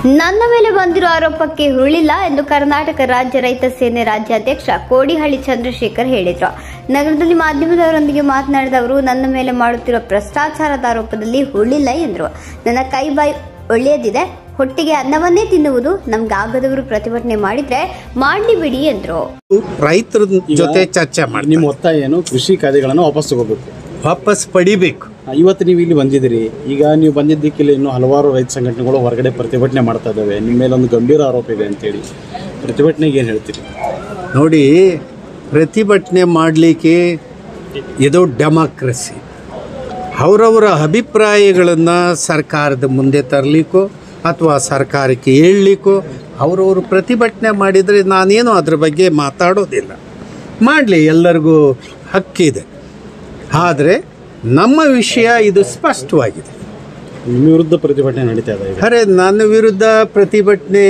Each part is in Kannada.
ನನ್ನ ಮೇಲೆ ಬಂದಿರೋ ಆರೋಪಕ್ಕೆ ಹುರುಳಿಲ್ಲ ಎಂದು ಕರ್ನಾಟಕ ರಾಜ್ಯ ರೈತ ಸೇನೆ ರಾಜ್ಯಾಧ್ಯಕ್ಷ ಕೋಡಿಹಳ್ಳಿ ಚಂದ್ರಶೇಖರ್ ಹೇಳಿದ್ರು ನಗರದಲ್ಲಿ ಮಾಧ್ಯಮದವರೊಂದಿಗೆ ಮಾತನಾಡಿದ ಅವರು ನನ್ನ ಮೇಲೆ ಮಾಡುತ್ತಿರುವ ಭ್ರಷ್ಟಾಚಾರದ ಆರೋಪದಲ್ಲಿ ಹುರುಳಿಲ್ಲ ಎಂದರು ನನ್ನ ಕೈ ಬಾಯಿ ಒಳ್ಳೆಯದಿದೆ ಹೊಟ್ಟಿಗೆ ಅನ್ನವನ್ನೇ ತಿನ್ನುವುದು ನಮ್ಗಾಗದವರು ಪ್ರತಿಭಟನೆ ಮಾಡಿದ್ರೆ ಮಾಡಲಿ ಬಿಡಿ ಎಂದರು ರೈತರ ಜೊತೆ ಚರ್ಚೆ ಮಾಡಿ ನಿಮ್ಮ ಒತ್ತಾಯ ಏನು ಕೃಷಿ ಕಾಯ್ದೆಗಳನ್ನು ವಾಪಸ್ ತಗೋಬೇಕು ವಾಪಸ್ ಪಡಿಬೇಕು ಆ, ಇವತ್ತು ನೀವು ಇಲ್ಲಿ ಬಂದಿದ್ದೀರಿ ಈಗ ನೀವು ಬಂದಿದ್ದಕ್ಕಿಲ್ಲಿ ಇನ್ನೂ ಹಲವಾರು ರೈತ ಸಂಘಟನೆಗಳು ಹೊರಗಡೆ ಪ್ರತಿಭಟನೆ ಮಾಡ್ತಾ ಇದ್ದಾವೆ ನಿಮ್ಮ ಮೇಲೆ ಒಂದು ಗಂಭೀರ ಆರೋಪ ಇದೆ ಅಂತೇಳಿ ಪ್ರತಿಭಟನೆಗೆ ಏನು ಹೇಳ್ತೀರಿ ನೋಡಿ ಪ್ರತಿಭಟನೆ ಮಾಡಲಿಕ್ಕೆ ಇದು ಡೆಮಾಕ್ರಸಿ ಅವರವರ ಅಭಿಪ್ರಾಯಗಳನ್ನು ಸರ್ಕಾರದ ಮುಂದೆ ತರಲಿಕ್ಕೋ ಅಥವಾ ಸರ್ಕಾರಕ್ಕೆ ಹೇಳಲಿಕ್ಕೋ ಅವರವರು ಪ್ರತಿಭಟನೆ ಮಾಡಿದರೆ ನಾನೇನು ಅದ್ರ ಬಗ್ಗೆ ಮಾತಾಡೋದಿಲ್ಲ ಮಾಡಲಿ ಎಲ್ಲರಿಗೂ ಹಕ್ಕಿದೆ ಆದರೆ ನಮ್ಮ ವಿಷಯ ಇದು ಸ್ಪಷ್ಟವಾಗಿದೆ ನಿಮ್ಮ ವಿರುದ್ಧ ಪ್ರತಿಭಟನೆ ನಡೀತಾ ಇದೆ ಈಗ ಖರೆ ನನ್ನ ವಿರುದ್ಧ ಪ್ರತಿಭಟನೆ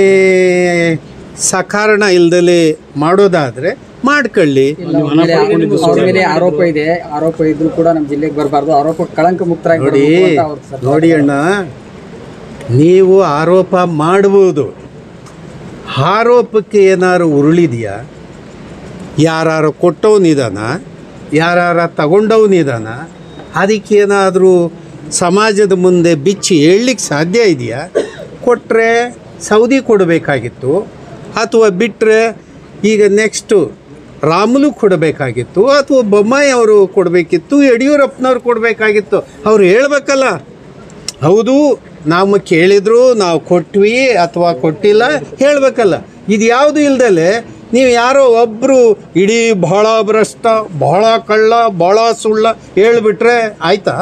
ಸಕಾರಣ ಇಲ್ದಲೆ ಮಾಡೋದಾದರೆ ಮಾಡ್ಕೊಳ್ಳಿ ನೀವು ಹಣ ಪಡ್ಕೊಂಡಿದ್ದು ಅವ್ರ ಮೇಲೆ ಆರೋಪ ಇದೆ ಆರೋಪ ಇದ್ರು ಕೂಡ ನಮ್ಮ ಜಿಲ್ಲೆಗೆ ಬರಬಾರ್ದು ಆರೋಪ ಕಳಂಕ ಮುಕ್ತರಾಗಿ ನೋಡಿ ಬರ್ಬೇಕು ಅಂತ ಅವ್ರು ಸರ್ ನೋಡಿ ಅಣ್ಣ ನೀವು ಆರೋಪ ಮಾಡ್ಬೋದು ಆರೋಪಕ್ಕೆ ಏನಾರು ಉರುಳಿದೆಯಾ ಯಾರು ಕೊಟ್ಟವನಿದಾನ ಯಾರು ತಗೊಂಡವನಿದಾನ ಅದಕ್ಕೇನಾದರೂ ಸಮಾಜದ ಮುಂದೆ ಬಿಚ್ಚಿ ಹೇಳಲಿಕ್ಕೆ ಸಾಧ್ಯ ಇದೆಯಾ ಕೊಟ್ಟರೆ ಸೌದಿ ಕೊಡಬೇಕಾಗಿತ್ತು ಅಥವಾ ಬಿಟ್ಟರೆ ಈಗ ನೆಕ್ಸ್ಟು ರಾಮುಲು ಕೊಡಬೇಕಾಗಿತ್ತು ಅಥವಾ ಬೊಮ್ಮಾಯಿ ಅವರು ಕೊಡಬೇಕಿತ್ತು ಯಡಿಯೂರಪ್ಪನವ್ರು ಕೊಡಬೇಕಾಗಿತ್ತು ಅವ್ರು ಹೇಳ್ಬೇಕಲ್ಲ ಹೌದು ನಾವು ಕೇಳಿದ್ರು ನಾವು ಕೊಟ್ವಿ ಅಥವಾ ಕೊಟ್ಟಿಲ್ಲ ಹೇಳಬೇಕಲ್ಲ ಇದು ಯಾವುದು ಇಲ್ದಲೆ ನೀವು ಯಾರೋ ಒಬ್ಬರು ಇಡೀ ಬಹಳ ಭ್ರಷ್ಟ ಬಹಳ ಕಳ್ಳ ಬಹಳ ಸುಳ್ಳ ಹೇಳಿಬಿಟ್ರೆ ಆಯ್ತಾ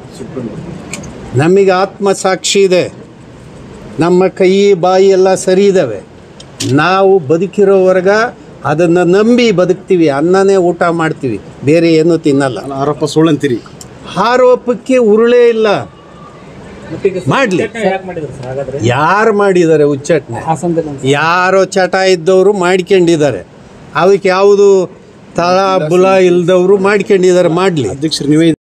ನಮಗೆ ಆತ್ಮಸಾಕ್ಷಿ ಇದೆ ನಮ್ಮ ಕೈ ಬಾಯಿ ಎಲ್ಲ ಸರಿ ಇದ್ದಾವೆ ನಾವು ಬದುಕಿರೋವರೆಗ ಅದನ್ನು ನಂಬಿ ಬದುಕ್ತೀವಿ ಅನ್ನನೇ ಊಟ ಮಾಡ್ತೀವಿ ಬೇರೆ ಏನೂ ತಿನ್ನಲ್ಲ ಆರೋಪ ಸುಳ್ಳಂತೀರಿ ಆರೋಪಕ್ಕೆ ಉರುಳೇ ಇಲ್ಲ ಮಾಡಲಿ ಯಾರು ಮಾಡಿದ್ದಾರೆ ಉಚ್ಚಾಟನೆ ಹಾಸನದಲ್ಲಿ ಒಂದು ಯಾರೋ ಚಟ ಇದ್ದವರು ಮಾಡ್ಕೊಂಡಿದ್ದಾರೆ ಅದಕ್ಕೆ ಯಾವುದು ತಳ ಬುಲ ಇಲ್ದವರು ಮಾಡ್ಕೊಂಡಿದ್ದಾರೆ ಮಾಡಲಿ ಅಧ್ಯಕ್ಷರು ನೀವೇ